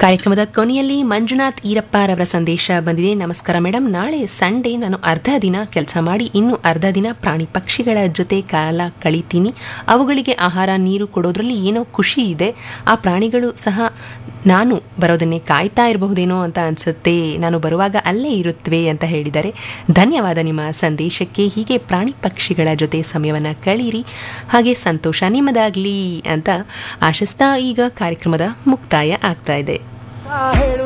ಕಾರ್ಯಕ್ರಮದ ಕೊನೆಯಲ್ಲಿ ಮಂಜುನಾಥ್ ಈರಪ್ಪರವರ ಸಂದೇಶ ಬಂದಿದೆ ನಮಸ್ಕಾರ ಮೇಡಮ್ ನಾಳೆ ಸಂಡೇ ನಾನು ಅರ್ಧ ದಿನ ಕೆಲಸ ಮಾಡಿ ಇನ್ನು ಅರ್ಧ ದಿನ ಪ್ರಾಣಿ ಪಕ್ಷಿಗಳ ಜೊತೆ ಕಾಲ ಕಳಿತೀನಿ ಅವುಗಳಿಗೆ ಆಹಾರ ನೀರು ಕೊಡೋದ್ರಲ್ಲಿ ಏನೋ ಖುಷಿ ಇದೆ ಆ ಪ್ರಾಣಿಗಳು ಸಹ ನಾನು ಬರೋದನ್ನೇ ಕಾಯ್ತಾ ಇರಬಹುದೇನೋ ಅಂತ ಅನ್ಸುತ್ತೆ ನಾನು ಬರುವಾಗ ಅಲ್ಲೇ ಇರುತ್ತವೆ ಅಂತ ಹೇಳಿದ್ದಾರೆ ಧನ್ಯವಾದ ನಿಮ್ಮ ಸಂದೇಶಕ್ಕೆ ಹೀಗೆ ಪ್ರಾಣಿ ಪಕ್ಷಿಗಳ ಜೊತೆ ಸಮಯವನ್ನು ಕಳೀರಿ ಹಾಗೆ ಸಂತೋಷ ನಿಮ್ಮದಾಗಲಿ ಅಂತ ಆಶಿಸ್ತಾ ಈಗ ಕಾರ್ಯಕ್ರಮದ ಮುಕ್ತಾಯ ಆಗ್ತಾ ಇದೆ